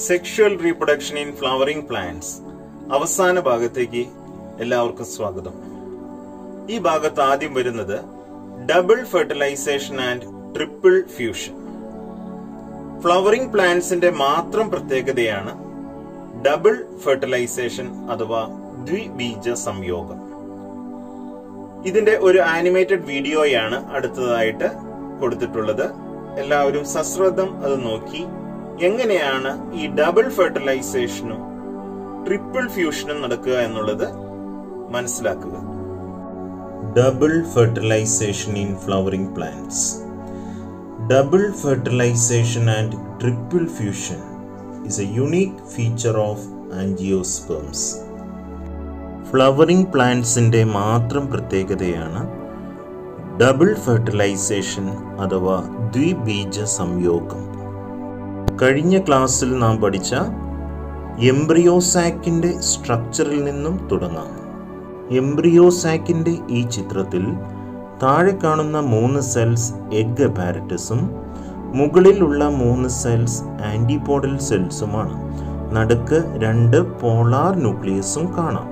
Sexual reproduction in flowering plants അവസാന ഭാഗത്തേക്ക് എല്ലാവർക്കും സ്വാഗതം ഈ ഭാഗത്ത് ആദ്യം വരുന്നത് double fertilization and triple fusion flowering പ്ലാന്റ്സിന്റെ മാത്രം പ്രത്യേകതയാണ് ഡബിൾ ഫെർട്ടിലൈസേഷൻ അഥവാ ദ്വിബീജ സംയോഗം ഇതിന്റെ ഒരു ആനിമേറ്റഡ് വീഡിയോയാണ് അടുത്തതായിട്ട് കൊടുത്തിട്ടുള്ളത് എല്ലാവരും സശ്രദ്ധം അത് നോക്കി എങ്ങനെയാണ് ഈ ഡബിൾ ഫെർട്ടിലൈസേഷനും ട്രിപ്പിൾ ഫ്യൂഷനും നടക്കുക എന്നുള്ളത് മനസ്സിലാക്കുക double fertilization in flowering plants double fertilization and triple fusion is a unique feature of angiosperms. Flowering പ്ലാന്റ്സിന്റെ മാത്രം പ്രത്യേകതയാണ് ഡബിൾ ഫെർട്ടിലൈസേഷൻ അഥവാ ദ്വിബീജ സംയോഗം കഴിഞ്ഞ ക്ലാസ്സിൽ നാം പഠിച്ച എംബ്രിയോസാക്കിന്റെ സ്ട്രക്ചറിൽ നിന്നും തുടങ്ങാം എംബ്രിയോസാക്കിന്റെ ഈ ചിത്രത്തിൽ താഴെ കാണുന്ന മൂന്ന് സെൽസ് എഗ് അപ്പാരറ്റസും മുകളിലുള്ള മൂന്ന് സെൽസ് ആന്റിപോഡൽ സെൽസുമാണ് നടുക്ക് രണ്ട് പോളാർ ന്യൂക്ലിയസും കാണാം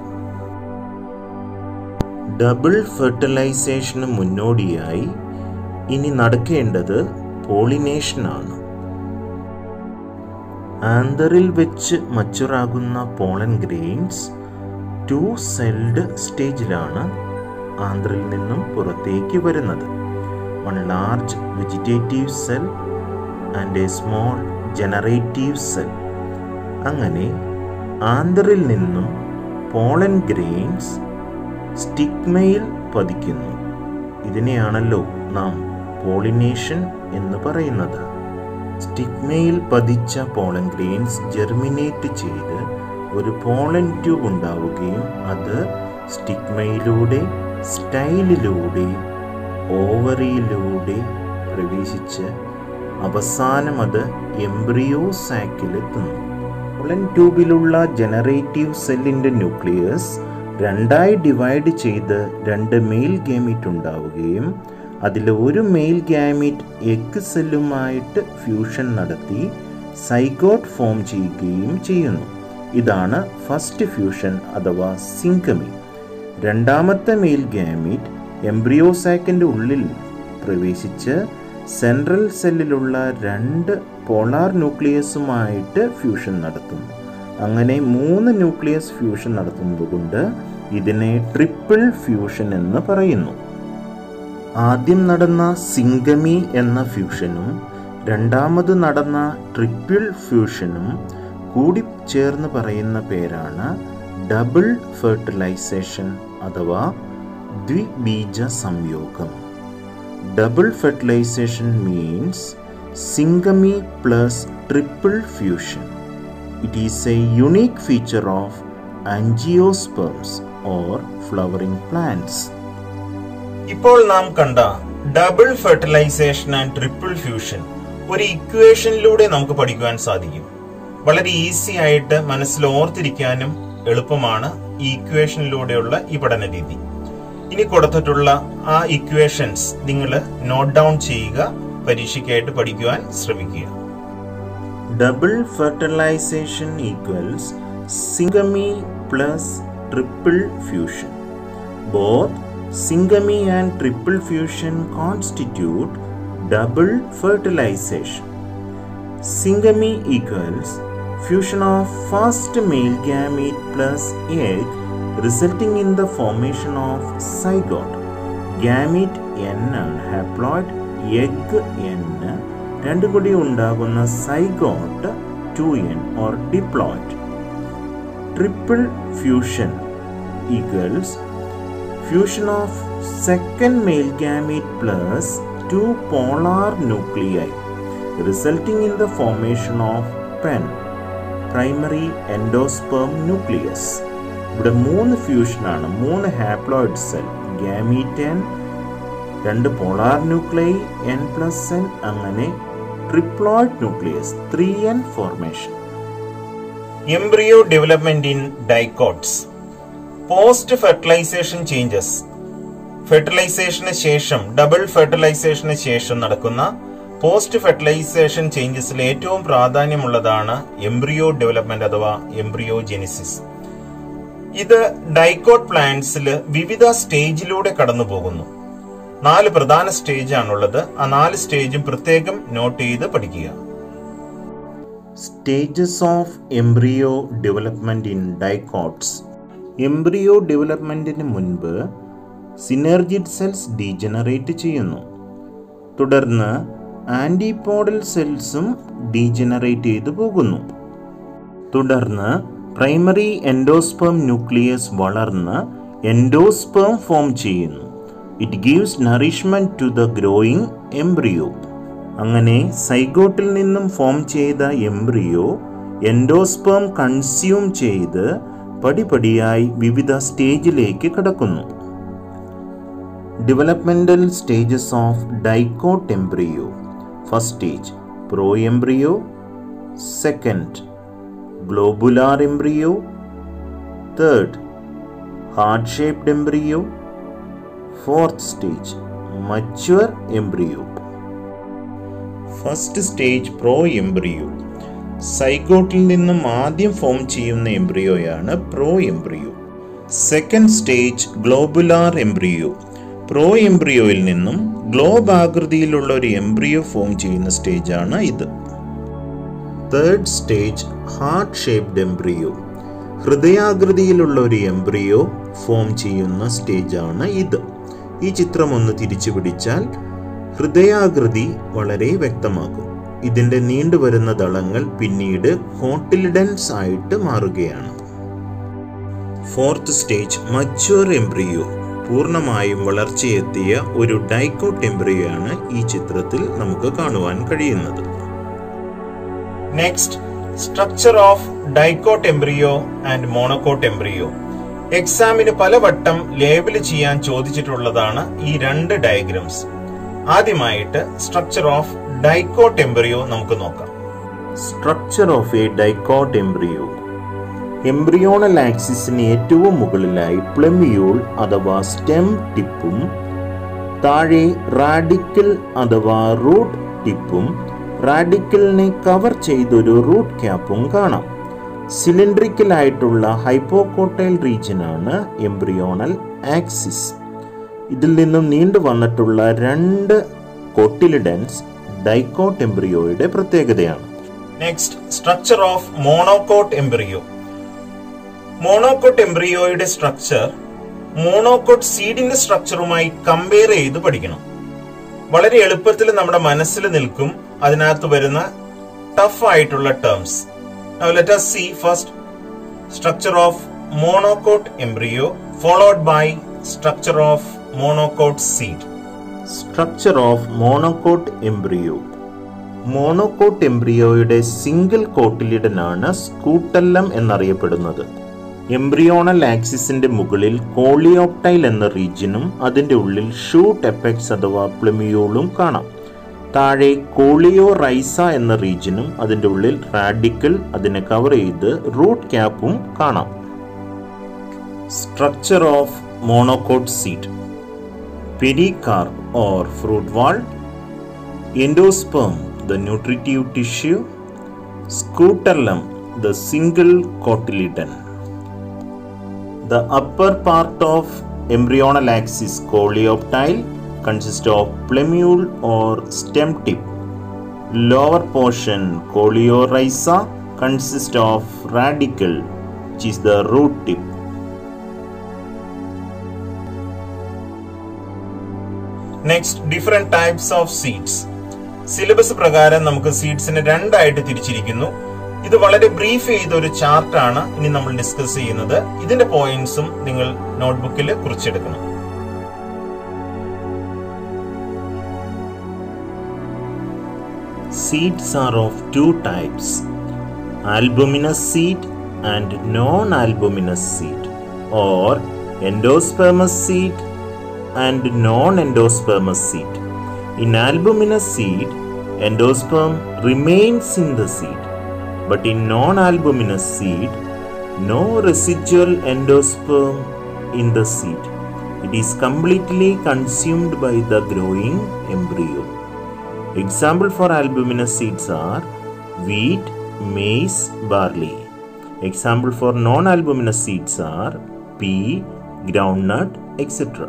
ഡബിൾ ഫെർട്ടിലൈസേഷന് മുന്നോടിയായി ഇനി നടക്കേണ്ടത് പോളിനേഷനാണ് ആന്തറിൽ വെച്ച് മച്ചുറാകുന്ന പോളൻ ഗ്രെയിൻസ് ടു സെൽഡ് സ്റ്റേജിലാണ് ആന്തറിൽ നിന്നും പുറത്തേക്ക് വരുന്നത് one large vegetative cell and a small generative cell അങ്ങനെ ആന്തറിൽ നിന്നും പോളൻ ഗ്രെയിൻസ് സ്റ്റിഗ്മയിൽ പതിക്കുന്നു ഇതിനെയാണല്ലോ നാം പോളിനേഷൻ എന്ന് പറയുന്നത് സ്റ്റിഗ്മയിൽ പതിച്ച പോളൻ ഗ്രെയിൻസ് ജെർമിനേറ്റ് ചെയ്ത് ഒരു പോളൻ ട്യൂബ് ഉണ്ടാവുകയും അത് സ്റ്റിഗ്മയിലൂടെ സ്റ്റൈലിലൂടെ ഓവറിയിലൂടെ പ്രവേശിച്ച് അവസാനം അത് എംബ്രിയോ സാക്കിലെത്തുന്നു പോളൻ ട്യൂബിലുള്ള ജനറേറ്റീവ് സെല്ലിന്റെ ന്യൂക്ലിയസ് രണ്ടായി ഡിവൈഡ് ചെയ്ത് രണ്ട് മെയിൽ ഗാമീറ്റ് ഉണ്ടാവുകയും അതിൽ ഒരു മെയിൽ ഗാമീറ്റ് എഗ് സെല്ലുമായിട്ട് ഫ്യൂഷൻ നടത്തി സൈഗോട്ട് ഫോം ചെയ്യുകയും ചെയ്യുന്നു ഇതാണ് ഫസ്റ്റ് ഫ്യൂഷൻ അഥവാ സിങ്കമി രണ്ടാമത്തെ മെയിൽ ഗാമീറ്റ് എംബ്രിയോസാക്കിൻ്റെ ഉള്ളിൽ പ്രവേശിച്ച് സെൻട്രൽ സെല്ലിലുള്ള രണ്ട് പോളാർ ന്യൂക്ലിയസുമായിട്ട് ഫ്യൂഷൻ നടത്തുന്നു അങ്ങനെ മൂന്ന് ന്യൂക്ലിയസ് ഫ്യൂഷൻ നടത്തുന്നതുകൊണ്ട് ഇതിനെ ട്രിപ്പിൾ ഫ്യൂഷൻ എന്ന് പറയുന്നു ആദ്യം നടന്ന സിംഗമി എന്ന ഫ്യൂഷനും രണ്ടാമത് നടന്ന ട്രിപ്പിൾ ഫ്യൂഷനും കൂടി ചേർന്ന് പറയുന്ന പേരാണ് ഡബിൾ ഫെർട്ടിലൈസേഷൻ അഥവാ ദ്വിബീജ സംയോഗം double fertilization means syngamy plus triple fusion It is a unique feature of angiosperms or flowering plants. ഇപ്പോൾ നാം കണ്ട double fertilization and triple fusion ഒരു ഇക്വേഷനിലൂടെ നമുക്ക് പഠിക്കുവാൻ സാധിക്കും വളരെ ഈസി ആയിട്ട് മനസ്സിൽ ഓർത്തിരിക്കാനും എളുപ്പമാണ് ഈ ഇക്വേഷനിലൂടെയുള്ള ഈ പഠന രീതി ഇനി കൊടുത്തിട്ടുള്ള ആ ഇക്വേഷൻസ് നിങ്ങൾ നോട്ട് ഡൗൺ ചെയ്യുക പരീക്ഷയ്ക്കായിട്ട് പഠിക്കുവാൻ ശ്രമിക്കുക double fertilization equals syngamy plus triple fusion. Both syngamy and triple fusion constitute double fertilization. Syngamy equals fusion of first male gamete plus egg resulting in the formation of zygote. Gamete N ആണ് haploid, egg N രണ്ടും കൂടി ഉണ്ടാകുന്ന zygote two N or diploid triple fusion equals fusion of second male gamete plus two polar nuclei resulting in the formation of pen primary endosperm nucleus ഇവിടെ മൂന്ന് ഫ്യൂഷനാണ് മൂന്ന് haploid cell gamete N രണ്ട് polar nuclei N plus N അങ്ങനെ triploid nucleus three N formation embryo development in dicots post fertilization changes ഫെർട്ടിലൈസേഷന് ശേഷം double ഫെർട്ടിലൈസേഷന് ശേഷം നടക്കുന്ന പോസ്റ്റ് ഫെർട്ടിലൈസേഷൻ ചേഞ്ചസിൽ ഏറ്റവും പ്രാധാന്യമുള്ളതാണ് എംബ്രിയോ ഡെവലപ്മെന്റ് അഥവാ എംബ്രിയോ ജെനിസിസ് ഇത് ഡൈക്കോട്ട് പ്ലാന്റ്സിൽ വിവിധ സ്റ്റേജിലൂടെ കടന്നു പോകുന്നു നാല് പ്രധാന സ്റ്റേജ് ആണുള്ളത് ആ നാല് സ്റ്റേജും പ്രത്യേകം നോട്ട് ചെയ്ത് പഠിക്കുക stages of embryo development in dicots embryo ഡെവലപ്മെന്റിന് മുൻപ് സിനർജിഡ് സെൽസ് ഡീജനറേറ്റ് ചെയ്യുന്നു തുടർന്ന് ആന്റിപോഡൽ സെൽസും ഡീജനറേറ്റ് ചെയ്തു പോകുന്നു തുടർന്ന് പ്രൈമറി എൻഡോസ്പേം ന്യൂക്ലിയസ് വളർന്ന് എൻഡോസ്പേം ഫോം ചെയ്യുന്നു it gives nourishment to the growing embryo അങ്ങനെ സൈഗോട്ടിൽ നിന്നും ഫോം ചെയ്ത എംബ്രിയോ എൻഡോസ്പേം കൺസ്യൂം ചെയ്ത് പടിപടിയായി വിവിധ സ്റ്റേജിലേക്ക് കടക്കുന്നു developmental stages of dicot embryo first stage pro embryo second globular embryo third heart shaped embryo fourth stage mature embryo first stage pro embryo സൈഗോട്ടിൽ നിന്നും ആദ്യം ഫോം ചെയ്യുന്ന എംബ്രിയോയാണ് pro embryo second stage globular embryo pro എംബ്രിയോയിൽ നിന്നും globe ആകൃതിയിലുള്ള ഒരു embryo form ചെയ്യുന്ന സ്റ്റേജാണ് ഇത് third stage heart shaped embryo ഹൃദയാകൃതിയിലുള്ള ഒരു എംബ്രിയോ ഫോം ചെയ്യുന്ന സ്റ്റേജാണ് ഇത് ഈ ചിത്രം ഒന്ന് തിരിച്ചു പിടിച്ചാൽ ഹൃദയാകൃതി വളരെ വ്യക്തമാകും ഇതിൻ്റെ നീണ്ടുവരുന്ന ദളങ്ങൾ പിന്നീട് കോട്ടിലിഡൻസ് ആയിട്ട് മാറുകയാണ് ഫോർത്ത് സ്റ്റേജ് മച്വർ എംബ്രിയോ പൂർണ്ണമായും വളർച്ചയെത്തിയ ഒരു ഡൈക്കോട്ട് എംബ്രിയോ ആണ് ഈ ചിത്രത്തിൽ നമുക്ക് കാണുവാൻ കഴിയുന്നത് next structure of dicot embryo and monocot embryo എക്സാമിന് പലവട്ടം ലേബിൾ ചെയ്യാൻ ചോദിച്ചിട്ടുള്ളതാണ് ഈ രണ്ട് ഡയഗ്രംസ് ആദ്യമായിട്ട് സ്ട്രക്ചർ ഓഫ് ഡൈക്കോട്ട് എംബ്രിയോ നമുക്ക് നോക്കാം structure of a dicot embryo embryonal ആക്സിസിന് ഏറ്റവും മുകളിലായി പ്ലെമ്യൂൾ അഥവാ സ്റ്റെം ടിപ്പും താഴെ റാഡിക്കൽ അഥവാ റൂട്ട് ടിപ്പും റാഡിക്കലിനെ കവർ ചെയ്തൊരു റൂട്ട് ക്യാപ്പും കാണാം സിലിണ്ട്രിക്കൽ ആയിട്ടുള്ള ഹൈപ്പോകോട്ടൈൽ റീജിയനാണ് എംബ്രിയോണൽ ആക്സിസ് ഇതിൽ നിന്നും നീണ്ടു വന്നിട്ടുള്ള രണ്ട് കോട്ടിലിഡൻസ് ഡൈക്കോട്ട് എംബ്രിയോയുടെ പ്രത്യേകതയാണ് next structure of monocot embryo monocot എംബ്രിയോയുടെ സ്ട്രക്ചർ മോണോകോട്ട് സീഡിന്റെ സ്ട്രക്ചറുമായി കമ്പയർ ചെയ്ത് പഠിക്കണം വളരെ എളുപ്പത്തിൽ നമ്മുടെ മനസ്സിൽ നിൽക്കും അതിനകത്ത് വരുന്ന ടഫ് ആയിട്ടുള്ള terms let us see first structure of monocot embryo followed by structure of monocot seed structure of monocot embryo monocot എംബ്രിയോയുടെ സിംഗിൾ കോട്ടിലിഡനാണ് സ്കൂട്ടല്ലം എന്നറിയപ്പെടുന്നത് എംബ്രിയോണൽ ആക്സിസിന്റെ മുകളിൽ കോളിയോപ്റ്റൈൽ എന്ന റീജിയനും അതിന്റെ ഉള്ളിൽ ഷൂട്ട് എപ്പെക്സ് അഥവാ പ്ലിമിയോളും കാണാം താഴെ കോളിയോ റൈസ എന്ന റീജിയനും അതിന്റെ ഉള്ളിൽ റാഡിക്കൽ അതിനെ കവർ ചെയ്ത് റൂട്ട് ക്യാപ്പും കാണാം structure of monocot seed pericarp or fruit wall endosperm the nutritive tissue scutellum the single cotyledon The upper part of embryonal axis coleoptile consists of plumule or stem tip. Lower portion coleorhiza consists of radicle which is the root tip. Next different types of seeds syllabus പ്രകാരം നമുക്ക് സീഡ്സിനെ രണ്ടായിട്ട് തിരിച്ചിരിക്കുന്നു ഇത് വളരെ brief ചെയ്ത ഒരു ചാർട്ടാണ് ഇനി നമ്മൾ ഡിസ്കസ് ചെയ്യുന്നത് ഇതിന്റെ പോയിന്റ്സും നിങ്ങൾ നോട്ട്ബുക്കിൽ കുറിച്ചെടുക്കണം Seeds are of two types albuminous seed and non albuminous seed, or endospermous seed and non endospermous seed. In albuminous seed, endosperm remains in the seed, but in non albuminous seed, no residual endosperm in the seed. It is completely consumed by the growing embryo. Example for albuminous seeds are wheat, maize, barley. Example for non-albuminous seeds are pea, groundnut, etc.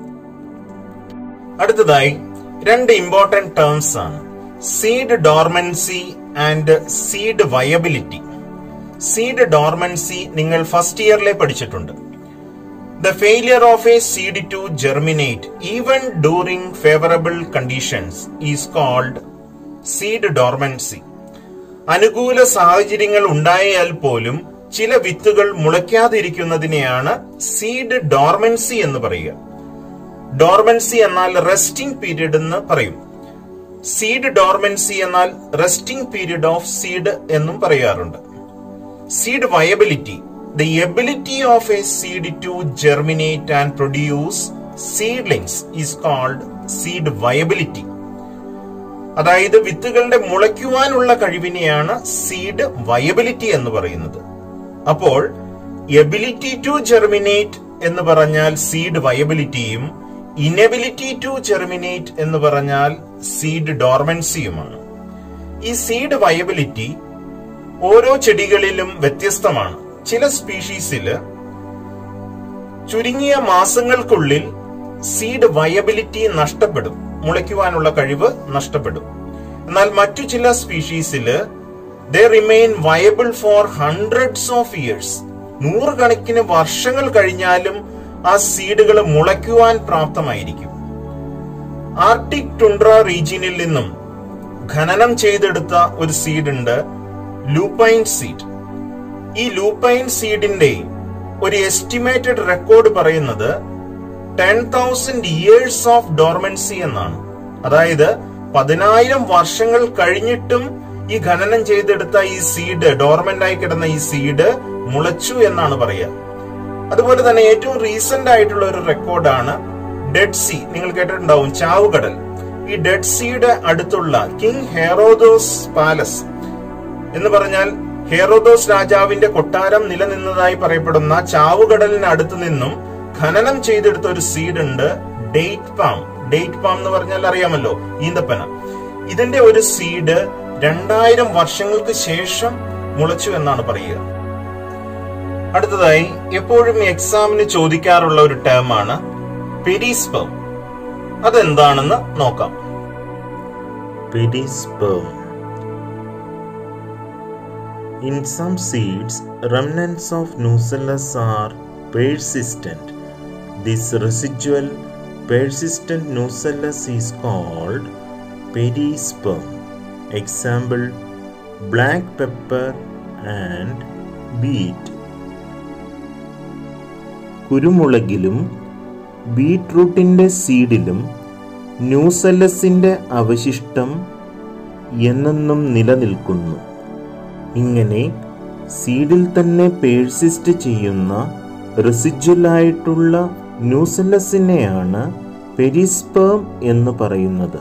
അടുത്തതായി രണ്ട് important terms ആണ് seed dormancy and seed viability seed dormancy നിങ്ങൾ first ഇയറിലെ പഠിച്ചിട്ടുണ്ട് the failure of a seed to germinate even during favourable conditions is called seed dormancy അനുകൂല സാഹചര്യങ്ങൾ ഉണ്ടായാൽ പോലും ചില വിത്തുകൾ മുളയ്ക്കാതിരിക്കുന്നതിനെയാണ് സീഡ് ഡോർമൻസി എന്ന് പറയുക ഡോർമൻസി എന്നാൽ റെസ്റ്റിംഗ് പീരീഡ് എന്ന് പറയും സീഡ് ഡോർമൻസി എന്നാൽ റെസ്റ്റിംഗ് പീരീഡ് ഓഫ് സീഡ് എന്നും പറയാറുണ്ട് seed viability the ability of a seed to germinate and produce seedlings is called seed viability അതായത് വിത്തുകളുടെ മുളയ്ക്കുവാനുള്ള കഴിവിനെയാണ് സീഡ് വയബിലിറ്റി എന്ന് പറയുന്നത് അപ്പോൾ എബിലിറ്റി ടു ജെർമിനേറ്റ് എന്ന് പറഞ്ഞാൽ സീഡ് വയബിലിറ്റിയും ഇനബിലിറ്റി ടു ജെർമിനേറ്റ് എന്ന് പറഞ്ഞാൽ സീഡ് ഡോർമൻസിയുമാണ് ഈ സീഡ് വയബിലിറ്റി ഓരോ ചെടികളിലും വ്യത്യസ്തമാണ് ചില സ്പീഷീസില് ചുരുങ്ങിയ മാസങ്ങൾക്കുള്ളിൽ സീഡ് വയബിലിറ്റി നഷ്ടപ്പെടും മുളയ്ക്കുവാനുള്ള കഴിവ് നഷ്ടപ്പെടും എന്നാൽ മറ്റു ചില സ്പീഷീസില് they remain viable for hundreds of years നൂറുകണക്കിന് വർഷങ്ങൾ കഴിഞ്ഞാലും ആ സീഡുകൾ മുളയ്ക്കുവാൻ പ്രാപ്തമായിരിക്കും ആർട്ടിക് ടുണ്ട്ര റീജിയനിൽ നിന്നും ഖനനം ചെയ്തെടുത്ത ഒരു സീഡ് ഉണ്ട് ലൂപ്പൈൻ സീഡ് ഈ ലൂപ്പൈൻ സീഡിന്റെ ഒരു എസ്റ്റിമേറ്റഡ് റെക്കോർഡ് പറയുന്നത് ten thousand years of dormancy എന്നാണ് അതായത് പതിനായിരം വർഷങ്ങൾ കഴിഞ്ഞിട്ടും ഈ ഖനനം ചെയ്തെടുത്ത ഈ സീഡ് ഡോർമെന്റ് ആയി കിടന്ന ഈ സീഡ് മുളച്ചു എന്നാണ് പറയുക അതുപോലെ തന്നെ ഏറ്റവും റീസെന്റ് ആയിട്ടുള്ള ഒരു റെക്കോർഡാണ് ഡെഡ് സീ നിങ്ങൾ കേട്ടിട്ടുണ്ടാവും ചാവുകടൽ ഈ ഡെഡ് സീയുടെ അടുത്തുള്ള കിങ് ഹെറോദോസ് പാലസ് എന്ന് പറഞ്ഞാൽ ഹെറോദോസ് രാജാവിന്റെ കൊട്ടാരം നിലനിന്നതായി പറയപ്പെടുന്ന ചാവുകടലിന് അടുത്ത് നിന്നും ഖനനം ചെയ്തെടുത്ത ഒരു സീഡ് ഉണ്ട് ഡേറ്റ് പാം ഡേറ്റ് പാം എന്ന് പറഞ്ഞാൽ അറിയാമല്ലോ ഈന്തപ്പന ഇതിന്റെ ഒരു സീഡ് രണ്ടായിരം വർഷങ്ങൾക്ക് ശേഷം മുളച്ചു എന്നാണ് പറയുക അടുത്തതായി എപ്പോഴും എക്സാമിന് ചോദിക്കാറുള്ള ഒരു ടേം ആണ് പെരിസ്പം അതെന്താണെന്ന് നോക്കാം പെരിസ്പം In some seeds, remnants of nucellus are persistent. This residual persistent nucellus is called perisperm. Example black pepper and beet. കുരുമുളകിലും ബീട്രൂട്ടിൻ്റെ സീഡിലും ന്യൂസെല്ലസിൻ്റെ അവശിഷ്ടം എന്നെന്നും നിലനിൽക്കുന്നു ഇങ്ങനെ സീഡിൽ തന്നെ പേഴ്സിസ്റ്റ് ചെയ്യുന്ന റെസിജ്വലായിട്ടുള്ള ന്യൂസെല്ലസിനെയാണ് പെരിസ്പേം എന്ന് പറയുന്നത്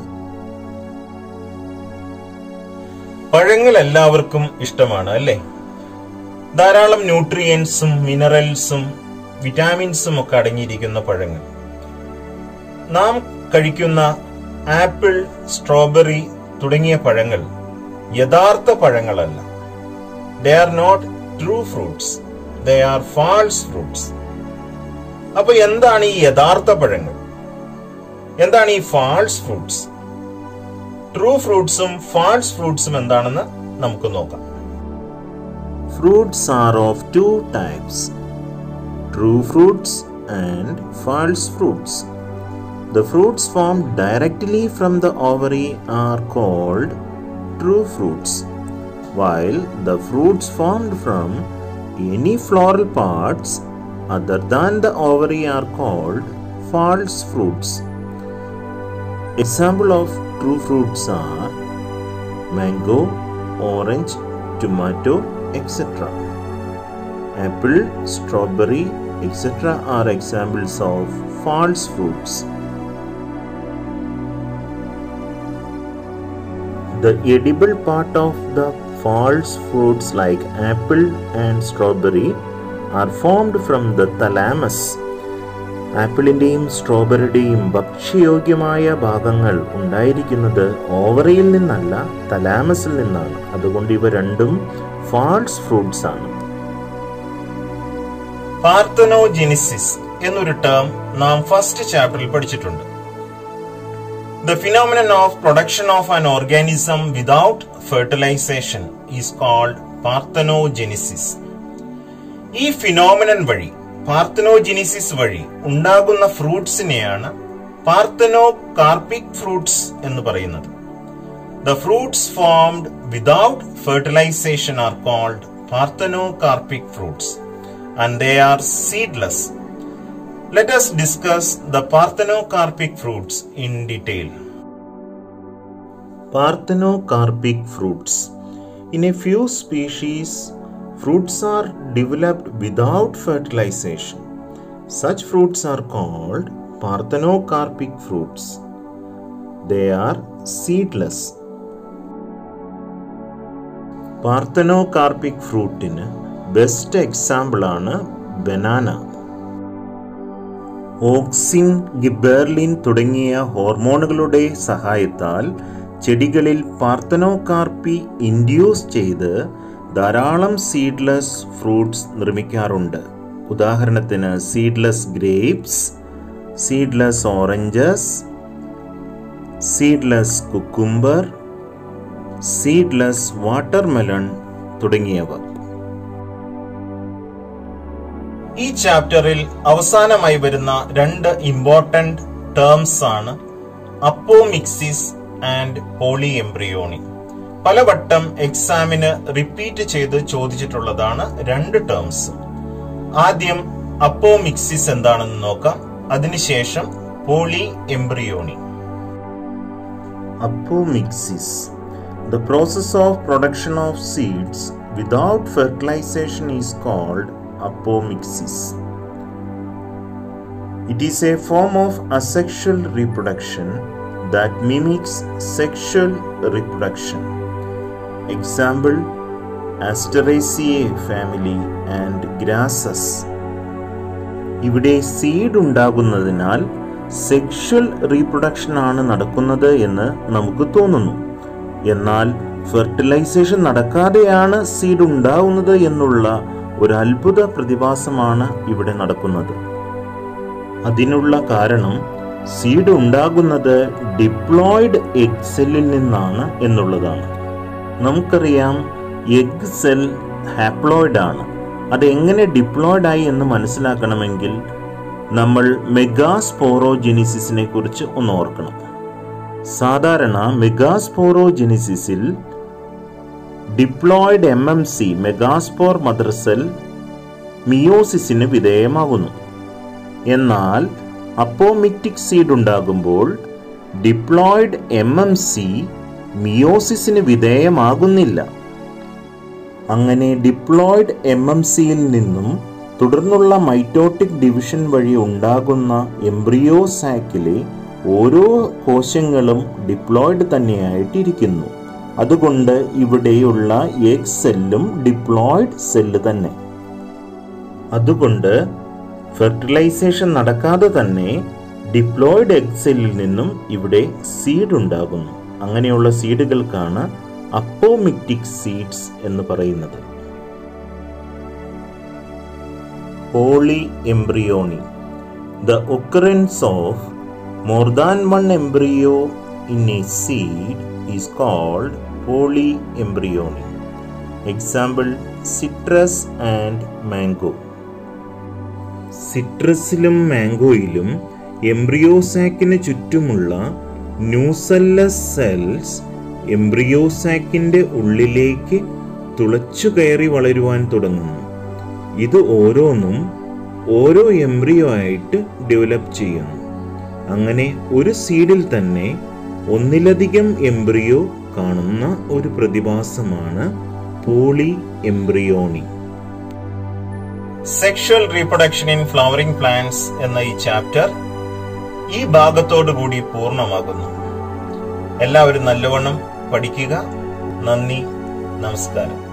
പഴങ്ങൾ എല്ലാവർക്കും ഇഷ്ടമാണ് അല്ലേ ധാരാളം ന്യൂട്രിയൻസും മിനറൽസും വിറ്റാമിൻസും ഒക്കെ അടങ്ങിയിരിക്കുന്ന പഴങ്ങൾ നാം കഴിക്കുന്ന ആപ്പിൾ സ്ട്രോബെറി തുടങ്ങിയ പഴങ്ങൾ യഥാർത്ഥ പഴങ്ങളല്ല they are not true fruits they are false fruits അപ്പൊ എന്താണ് ഈ യഥാർത്ഥ പഴങ്ങൾ എന്താണ് ഈ ഫാൾസ് ഫ്രൂട്ട്സ് ട്രൂ ഫ്രൂട്ട്സും ഫാൾസ് ഫ്രൂട്ട്സും എന്താണെന്ന് നമുക്ക് നോക്കാം fruits are of two types true fruits and false fruits The fruits formed directly from the ovary are called true fruits, while the fruits formed from any floral parts other than the ovary are called false fruits. Example of true fruits are mango, orange, tomato, etc. Apple, strawberry, etc. are examples of false fruits. The edible part of the false fruits like apple and strawberry are formed from the thalamus. ആപ്പിളിൻ്റെയും സ്ട്രോബെറിയുടെയും ഭക്ഷ്യയോഗ്യമായ ഭാഗങ്ങൾ ഉണ്ടായിരിക്കുന്നത് ഓവറിയിൽ നിന്നല്ല തലാമസിൽ നിന്നാണ് അതുകൊണ്ട് ഇവ രണ്ടും ഫാൾസ് ഫ്രൂട്ട്സ് ആണ് പാർത്തനോജെനിസിസ് എന്നൊരു ടേം നാം ഫസ്റ്റ് ചാപ്റ്ററിൽ പഠിച്ചിട്ടുണ്ട് the phenomenon of production of an organism without fertilization is called parthenogenesis ഈ ഫിനോമിനൻ വഴി പാർത്തനോജെനിസിസ് വഴി ഉണ്ടാകുന്ന ഫ്രൂട്ട്സിനെയാണ് പാർത്തനോ കാർപ്പിക് ഫ്രൂട്ട്സ് എന്ന് പറയുന്നത് the fruits formed without fertilization are called parthenocarpic fruits and they are seedless. Let us discuss the parthenocarpic fruits in detail. Parthenocarpic fruits. In a few species, fruits are developed without fertilization. Such fruits are called parthenocarpic fruits. They are seedless. Parthenocarpic ഫ്രൂട്ടിന് best example ആണ് banana auxin gibberellin തുടങ്ങിയ ഹോർമോണുകളുടെ സഹായത്താൽ ചെടികളിൽ പാർത്തനോകാർപ്പി induce ചെയ്ത് ധാരാളം seedless fruits നിർമ്മിക്കാറുണ്ട് ഉദാഹരണത്തിന് seedless grapes seedless oranges seedless cucumber seedless watermelon തുടങ്ങിയവ ഈ ചാപ്റ്ററിൽ അവസാനമായി വരുന്ന രണ്ട് ഇമ്പോർട്ടന്റ് ടേംസ് ആണ് അപ്പോമിക്സിസ് ആൻഡ് പോളി എംബ്രിയോണി പലവട്ടം എക്സാമിന് റിപ്പീറ്റ് ചെയ്ത് ചോദിച്ചിട്ടുള്ളതാണ് രണ്ട് ടേംസ് ആദ്യം അപ്പോമിക്സിസ് എന്താണെന്ന് നോക്കാം അതിനുശേഷം polyembryony apomixis the process of production of seeds without fertilization is called apomixis. It is a form of asexual reproduction that mimics sexual reproduction. Example Asteraceae family and grasses. ഇവിടെ seed ഉണ്ടാകുന്നതിനാൽ sexual reproduction ആണ് നടക്കുന്നത് എന്ന് നമുക്ക് തോന്നുന്നു എന്നാൽ fertilisation നടക്കാതെയാണ് seed ഉണ്ടാകുന്നത് എന്നുള്ള ഒരു അത്ഭുത പ്രതിഭാസമാണ് ഇവിടെ നടക്കുന്നത് അതിനുള്ള കാരണം സീഡ് ഉണ്ടാകുന്നത് ഡിപ്ലോയിഡ് എഗ് സെല്ലിൽ നിന്നാണ് എന്നുള്ളതാണ് നമുക്കറിയാം എഗ് സെൽ ഹാപ്ലോയിഡ് ആണ് അത് എങ്ങനെ ഡിപ്ലോയിഡ് ആയി എന്ന് മനസ്സിലാക്കണമെങ്കിൽ നമ്മൾ മെഗാസ്പോറോജെനിസിസിനെ കുറിച്ച് ഒന്ന് ഓർക്കണം സാധാരണ മെഗാസ്പോറോജെനിസിസിൽ diploid M M C megaspore mother cell മിയോസിസിന് വിധേയമാകുന്നു എന്നാൽ അപ്പോമിക്റ്റിക് സീഡ് ഉണ്ടാകുമ്പോൾ ഡിപ്ലോയിഡ് എം എം സി മിയോസിസിന് വിധേയമാകുന്നില്ല അങ്ങനെ ഡിപ്ലോയിഡ് എം എം സിയിൽ നിന്നും തുടർന്നുള്ള മൈറ്റോട്ടിക് ഡിവിഷൻ വഴി ഉണ്ടാകുന്ന എംബ്രിയോ സാക്കിലെ ഓരോ കോശങ്ങളും ഡിപ്ലോയിഡ് തന്നെയായിട്ടിരിക്കുന്നു അതുകൊണ്ട് ഇവിടെയുള്ള എഗ് സെല്ലും ഡിപ്ലോയിഡ് സെല്ല് തന്നെ അതുകൊണ്ട് ഫെർട്ടിലൈസേഷൻ നടക്കാതെ തന്നെ ഡിപ്ലോയിഡ് എഗ് സെല്ലിൽ നിന്നും ഇവിടെ സീഡ് ഉണ്ടാകുന്നു അങ്ങനെയുള്ള സീഡുകൾക്കാണ് അപ്പോമിക്റ്റിക് സീഡ്സ് എന്ന് പറയുന്നത് polyembryony the occurrence of more than one embryo in a seed is called polyembryony. Example citrus and mango. സിട്രസിലും മാംഗോയിലും എംബ്രിയോസാക്കിന് ചുറ്റുമുള്ള ന്യൂസല്ലസ് സെൽസ് എംബ്രിയോസാക്കിന്റെ ഉള്ളിലേക്ക് തുളച്ചു കയറി വളരുവാൻ തുടങ്ങുന്നു ഇത് ഓരോന്നും ഓരോ എംബ്രിയോ ആയിട്ട് ഡെവലപ്പ് ചെയ്യുന്നു അങ്ങനെ ഒരു സീഡിൽ തന്നെ ഒന്നിലധികം എംബ്രിയോ കാണുന്ന ഒരു പ്രതിഭാസമാണ് polyembryony sexual reproduction in flowering plants എന്ന ഈ ചാപ്റ്റർ ഈ ഭാഗത്തോടു കൂടി പൂർണ്ണമാകുന്നു എല്ലാവരും നല്ലവണ്ണം പഠിക്കുക നന്ദി നമസ്കാരം